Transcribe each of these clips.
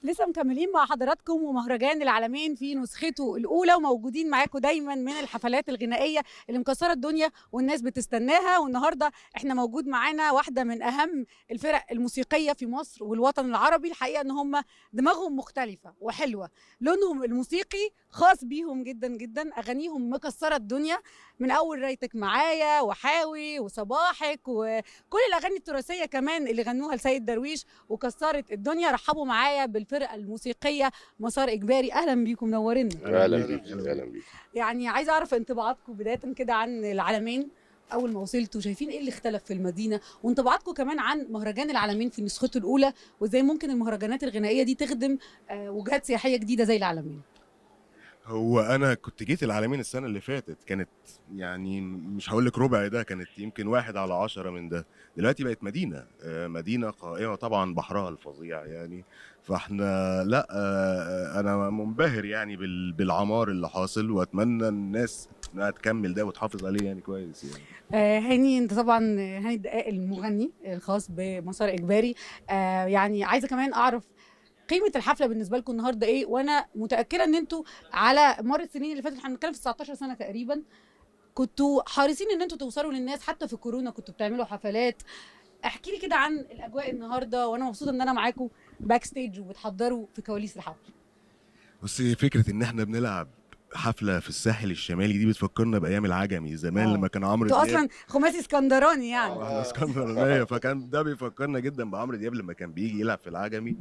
لسه مكملين مع حضراتكم ومهرجان العالمين في نسخته الاولى وموجودين معاكم دايما من الحفلات الغنائيه اللي مكسره الدنيا والناس بتستناها والنهارده احنا موجود معانا واحده من اهم الفرق الموسيقيه في مصر والوطن العربي الحقيقه ان هم دماغهم مختلفه وحلوه لونهم الموسيقي خاص بيهم جدا جدا اغانيهم مكسره الدنيا من اول ريتك معايا وحاوي وصباحك وكل الاغاني التراثيه كمان اللي غنوها لسيد درويش وكسرت الدنيا رحبوا معايا بالفرقه الموسيقيه مسار اجباري اهلا بيكم منورينا اهلا بيك اهلا بيك يعني عايزه اعرف انطباعاتكم بدايه كده عن العالمين اول ما وصلتوا شايفين ايه اللي اختلف في المدينه وانطباعاتكم كمان عن مهرجان العالمين في نسخته الاولى وازاي ممكن المهرجانات الغنائيه دي تخدم آه، وجهات سياحيه جديده زي العالمين هو انا كنت جيت العالمين السنه اللي فاتت كانت يعني مش هقول لك ربع ده كانت يمكن واحد على عشرة من ده دلوقتي بقت مدينه آه، مدينه قائمه طبعا بحرها الفظيع يعني فاحنا لا آه، انا منبهر يعني بال- بالعمار اللي حاصل واتمنى الناس انها تكمل ده وتحافظ عليه يعني كويس يعني آه، هاني انت طبعا هاني الدقاق المغني الخاص بمسار اجباري آه، يعني عايزه كمان اعرف قيمه الحفله بالنسبه لكم النهارده ايه وانا متاكده ان انتوا على مر السنين اللي فاتت احنا بنتكلم في 19 سنه تقريبا كنتوا حريصين ان انتوا توصلوا للناس حتى في كورونا كنتوا بتعملوا حفلات احكي لي كده عن الاجواء النهارده وانا مبسوطه ان انا معاكم باك ستيج وبتحضروا في كواليس الحفله بصي فكره ان احنا بنلعب حفله في الساحل الشمالي دي بتفكرنا بايام العجمي زمان آه. لما كان عمرو انتوا دياب اصلا خماسي اسكندراني يعني احنا اسكندرانيه فكان ده بيفكرنا جدا بعمرو دياب لما كان بيجي يلعب في العجمي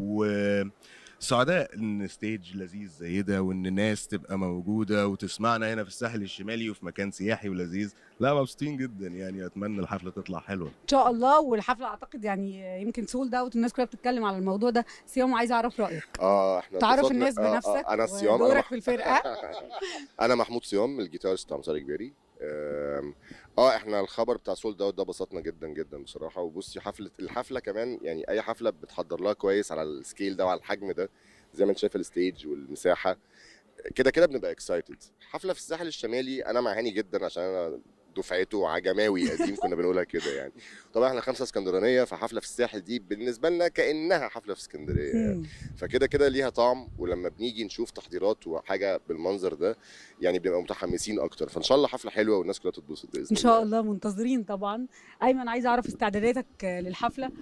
وسعداء ان ستيج لذيذ زي ده وان ناس تبقى موجوده وتسمعنا هنا في الساحل الشمالي وفي مكان سياحي ولذيذ لا مبسوطين جدا يعني اتمنى الحفله تطلع حلوه ان شاء الله والحفله اعتقد يعني يمكن سولد اوت الناس كلها بتتكلم على الموضوع ده سيام عايزه اعرف رايك اه احنا تعرف اتبسطنا- الناس آه، آه، بنفسك انا صيام انا ودورك مح... في الفرقه انا محمود صيام الجيتارست بتاع مسار اجباري آم، اه احنا الخبر بتاع سولد اوت ده بسطنا جدا جدا بصراحه وبصي حفله الحفله كمان يعني اي حفله بتحضر لها كويس على السكيل ده وعلى الحجم ده زي ما انت شايف الستيج والمساحه كده كده بنبقى اكسايتد حفله في الساحل الشمالي انا مع هاني جدا عشان انا دفعته عجماوي قديم كنا بنقولها كده يعني طبعا احنا خمسه اسكندرانيه فحفله في الساحل دي بالنسبه لنا كانها حفله في اسكندريه يعني. مم. فكده كده ليها طعم ولما بنيجي نشوف تحضيرات وحاجه بالمنظر ده يعني بنبقى متحمسين اكتر فان شاء الله حفله حلوه والناس كلها تتبسط باذن ان شاء الله منتظرين طبعا ايمن عايزه اعرف استعداداتك للحفله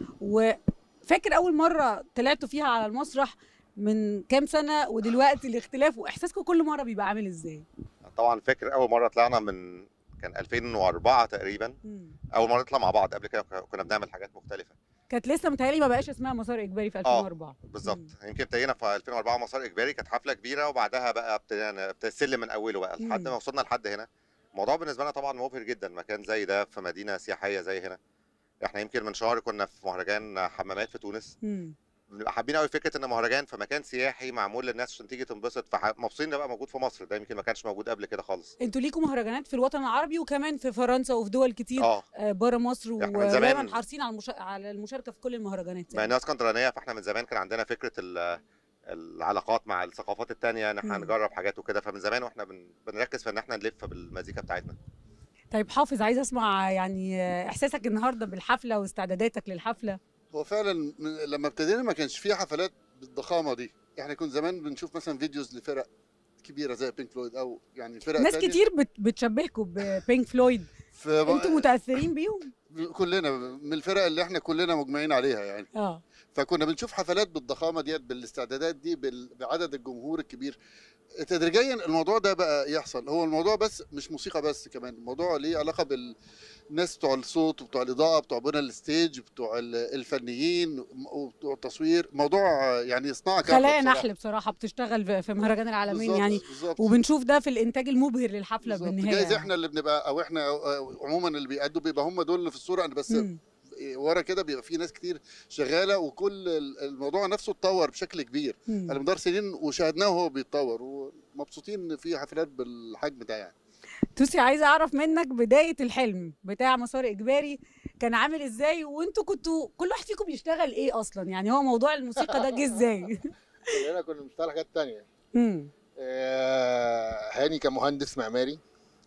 وفاكر اول مره طلعتوا فيها على المسرح من كام سنه ودلوقتي الاختلاف واحساسكم كل مره بيبقى عامل ازاي طبعا فاكر اول مره طلعنا من كان 2004 تقريبا مم. اول مره نطلع مع بعض قبل كده كنا بنعمل حاجات مختلفه كانت لسه متهيألي ما بقاش اسمها مسار اجباري في 2004 بالظبط مم. يمكن ابتدينا في 2004 مسار اجباري كانت حفله كبيره وبعدها بقى ابتدينا السلم من اوله بقى لحد مم. ما وصلنا لحد هنا الموضوع بالنسبه لنا طبعا مبهر جدا مكان زي ده في مدينه سياحيه زي هنا احنا يمكن من شهر كنا في مهرجان حمامات في تونس مم. بنبقى حابين قوي فكره ان مهرجان في مكان سياحي معمول للناس عشان تيجي تنبسط فمبسوطين ده بقى موجود في مصر ده يمكن ما كانش موجود قبل كده خالص انتوا ليكوا مهرجانات في الوطن العربي وكمان في فرنسا وفي دول كتير اه بره مصر إحنا من زمان- ودايما حريصين على المشا... على المشاركه في كل المهرجانات مع انها اسكندرانيه فاحنا من زمان كان عندنا فكره ال- العلاقات مع الثقافات التانية ان احنا مم. نجرب حاجات وكده فمن زمان واحنا بن... بنركز في ان احنا نلف بالمزيكا بتاعتنا طيب حافظ عايزه اسمع يعني احساسك النهارده بالحفله واستعداداتك للحفله هو فعلا من لما ابتدينا ما كانش فيه حفلات بالضخامه دي احنا كنا زمان بنشوف مثلا فيديوز لفرق كبيره زي بينك فلويد او يعني فرق ناس تانية كتير بت... بتشبهكم ببينك فلويد في انتوا متاثرين بيهم كلنا من الفرق اللي احنا كلنا مجمعين عليها يعني اه فكنا بنشوف حفلات بالضخامه ديت بالاستعدادات دي بال- بعدد الجمهور الكبير تدريجيا الموضوع ده بقى يحصل هو الموضوع بس مش موسيقى بس كمان الموضوع ليه علاقه بالناس بتوع الصوت وبتوع الاضاءه بتوع بنى الستيج بتوع ال- الفنيين وبتوع التصوير موضوع يعني صناعه كاملة خلايا بصراحة. نحل بصراحه بتشتغل في- في مهرجان العالمين بالظبط، يعني بالظبط وبنشوف ده في الانتاج المبهر للحفله بالظبط. بالنهايه جايز يعني. احنا اللي بنبقى او احنا أو عموما اللي بيأدوا بيبقى هم دول اللي في الصوره انا بس مم. ورا كده بيبقى في ناس كتير شغاله وكل ال- الموضوع نفسه اتطور بشكل كبير مم. على مدار سنين وشاهدناه وهو بيتطور ومبسوطين ان في حفلات بالحجم ده يعني توسي عايزه اعرف منك بدايه الحلم بتاع مسار اجباري كان عامل ازاي وانتوا كنتوا كل واحد فيكم بيشتغل ايه اصلا يعني هو موضوع الموسيقى ده جه ازاي كلنا كنا بنشتغل حاجات تانية مم. آه، هاني كان مهندس معماري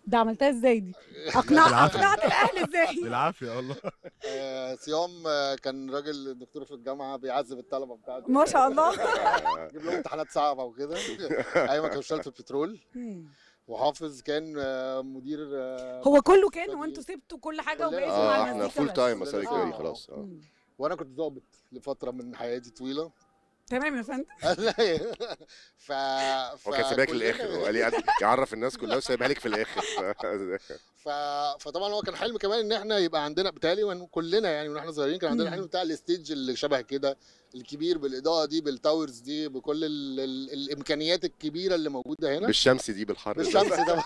ده عملتها ازاي دي اقنعت بالعافية. اقنعت الاهل ازاي بالعافيه والله آه، صيام آه، كان راجل دكتور في الجامعه بيعذب الطلبه بتاعته ما شاء الله يجيب لهم امتحانات صعبه وكده ايوه كان اشتغل في البترول مم. وحافظ كان آه، مدير آه، هو كله كان فدي- وانتوا سبتوا كل حاجه كلنا- وبقيتوا اه مع احنا المزيكا فول بس. تايم بس. مسار آه. اجباري خلاص اه مم. وانا كنت ضابط لفتره من حياتي طويله تمام يا فندم ف هو كان سايبك فكلنا- للاخر هو قال لي يعرف الناس كلها وسايبها لك في الاخر ف... فطبعا هو كان حلم كمان ان احنا يبقى عندنا بالتالي وإن كلنا يعني من احنا صغيرين كان عندنا مم. حلم بتاع الستيج اللي شبه كده الكبير بالاضاءه دي بالتاورز دي بكل ال... ال... الامكانيات الكبيره اللي موجوده هنا بالشمس دي بالحر ده. بالشمس ده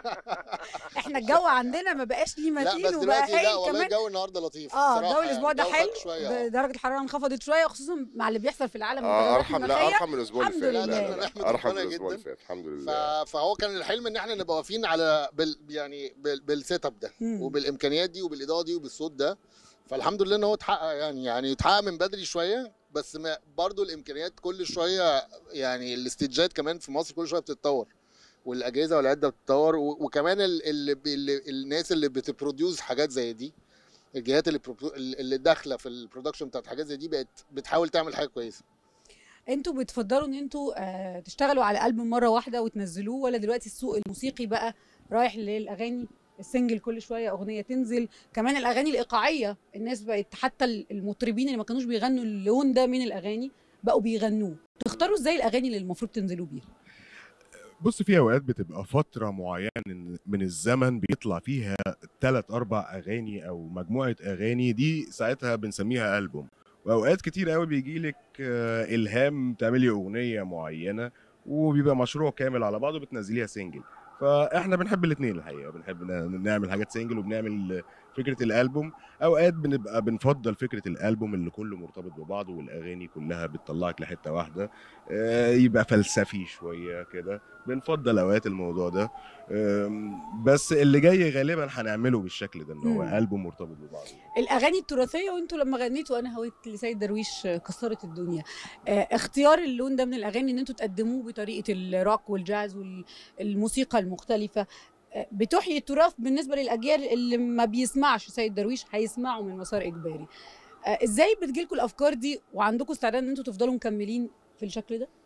احنا الجو عندنا ما بقاش ليه لا متين بس وبقى دلوقتي لا هايل والله كمان الجو النهارده لطيف اه بصراحة جو الاسبوع ده الجو حلو فك شويه آه. درجه الحراره انخفضت شويه وخصوصا مع اللي بيحصل في العالم اه والتغيرات ارحم لا المناخية. ارحم من الاسبوع اللي الحمد فات لله. لا، لا، نحمد ارحم من ربنا الاسبوع اللي جدا. فات الحمد ف... لله فهو كان الحلم ان احنا نبقى واقفين على بال... يعني بال... بالسيت اب ده مم. وبالامكانيات دي وبالاضاءه دي وبالصوت ده فالحمد لله ان هو اتحقق يعني يعني اتحقق من بدري شويه بس ما برضو الامكانيات كل شويه يعني الاستيجات كمان في مصر كل شويه بتتطور والاجهزه والعده بتتطور و- وكمان ال... ال... ال... الناس اللي بتبروديوس حاجات زي دي الجهات اللي برو- اللي داخله في البرودكشن بتاعت حاجات زي دي بقت بتحاول تعمل حاجه كويسه انتوا بتفضلوا ان انتوا آه تشتغلوا على ألبوم مره واحده وتنزلوه ولا دلوقتي السوق الموسيقي بقى رايح للاغاني السنجل كل شويه اغنيه تنزل كمان الاغاني الايقاعيه الناس بقت حتى المطربين اللي ما كانوش بيغنوا اللون ده من الاغاني بقوا بيغنوه تختاروا ازاي الاغاني اللي المفروض تنزلوا بيها بص في اوقات بتبقى فتره معينه من الزمن بيطلع فيها ثلاث اربع اغاني او مجموعه اغاني دي ساعتها بنسميها البوم واوقات كتير قوي بيجي لك الهام تعملي اغنيه معينه وبيبقى مشروع كامل على بعضه بتنزليها سنجل فاحنا بنحب الاثنين الحقيقه بنحب ن- نعمل حاجات سنجل وبنعمل فكره الالبوم اوقات بنبقى بنفضل فكره الالبوم اللي كله مرتبط ببعضه والاغاني كلها بتطلعك لحته واحده آه، يبقى فلسفي شويه كده بنفضل اوقات الموضوع ده آم، بس اللي جاي غالبا هنعمله بالشكل ده ان هو مم. البوم مرتبط ببعضه الاغاني التراثيه وانتوا لما غنيتوا انا هويت لسيد درويش آه، كسرت الدنيا آه، اختيار اللون ده من الاغاني ان انتوا تقدموه بطريقه الروك والجاز والموسيقى المختلفه آه، بتحيي التراث بالنسبه للاجيال اللي ما بيسمعش سيد درويش هيسمعوا من مسار اجباري آه، ازاي بتجيلكوا الافكار دي وعندكم استعداد ان انتوا تفضلوا مكملين في الشكل ده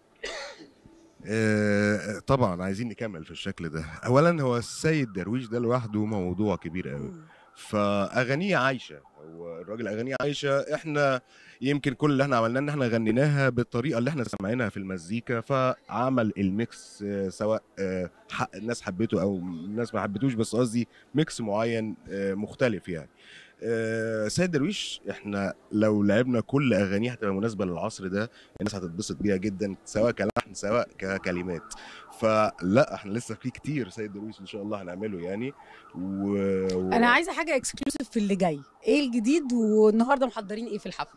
آه، طبعا عايزين نكمل في الشكل ده اولا هو السيد درويش ده لوحده موضوع كبير قوي فاغانيه عايشه هو الراجل اغانيه عايشه احنا يمكن كل اللي احنا عملناه ان احنا غنيناها بالطريقه اللي احنا سمعناها في المزيكا فعمل الميكس آه، سواء آه، حق الناس حبته او الناس ما حبتوش بس قصدي ميكس معين آه، مختلف يعني آه، سيد درويش احنا لو لعبنا كل اغانيه هتبقى مناسبه للعصر ده الناس هتتبسط بيها جدا سواء كلحن سواء ككلمات فلا احنا لسه في كتير سيد درويش ان شاء الله هنعمله يعني و... و... انا عايزه حاجه اكسكلوسيف في اللي جاي ايه الجديد والنهارده محضرين ايه في الحفله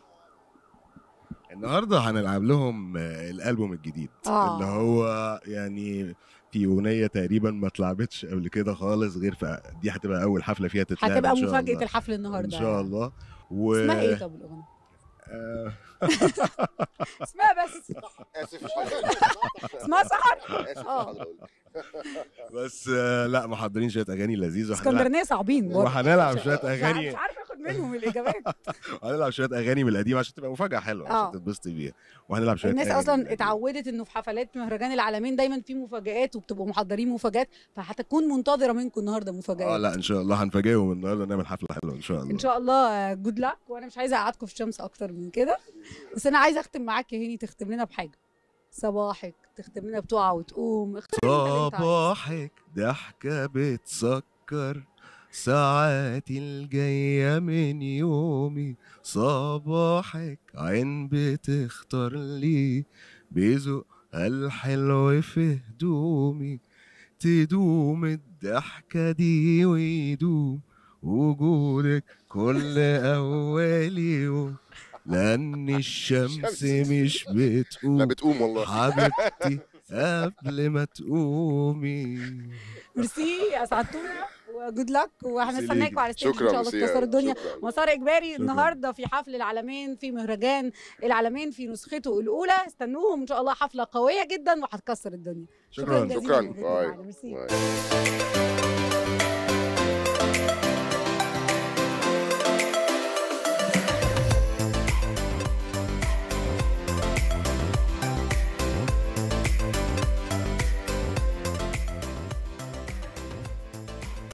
النهارده هنلعب لهم آه، الالبوم الجديد آه. اللي هو يعني في اغنيه تقريبا ما اتلعبتش قبل كده خالص غير في دي هتبقى اول حفله فيها تتلعب هتبقى إن شاء مفاجاه الله. الحفل النهارده ان شاء الله و... اسمها ايه طب الاغنيه آه، اسمها بس اسف مش هقدر اسمها سحر اسف مش آه. هقدر أقول. بس آه، لا محضرين شويه اغاني لذيذه وهنلعب اسكندرانيه صعبين برضه. وهنلعب شويه مش عارف- اغاني مش عارفه اخد منهم الاجابات وهنلعب شويه اغاني من القديم عشان تبقى مفاجاه حلوه آه. عشان تتبسطي بيها وهنلعب شويه الناس أغاني من اصلا القديم. اتعودت انه في حفلات مهرجان العالمين دايما في مفاجآت وبتبقوا محضرين مفاجآت فهتكون منتظره منكم النهارده اه مفاجآت لا ان شاء الله هنفاجئهم النهارده نعمل حفله حلوه ان شاء الله ان شاء الله جود لك وانا مش عايزه اقعدكم في الشمس اكتر من كده بس انا عايزه اختم معاك يا هيني تختم لنا بحاجه صباحك تختم لنا بتقع وتقوم اختار انت اللي انت عايزه. صباحك ضحكة بتسكر ساعاتي الجاية من يومي صباحك عين بتختار لي بذوق الحلو في هدومي تدوم الضحكة دي ويدوم وجودك كل أول يوم لأن الشمس الشمس. مش بتقوم لا بتقوم والله حبيبتي قبل ما تقومي ميرسي اسعدتونا وجود لك وهنستناكم ليكي. على ستيج ان شكرا شاء الله ميرسي تكسر الدنيا شكراً. مسار اجباري شكراً. النهارده في حفل العالمين في مهرجان العالمين في نسخته الاولى استنوهم ان شاء الله حفله قويه جدا وهتكسر الدنيا شكرا جزيلا شكرا لوجودكم باي معنا. ميرسي باي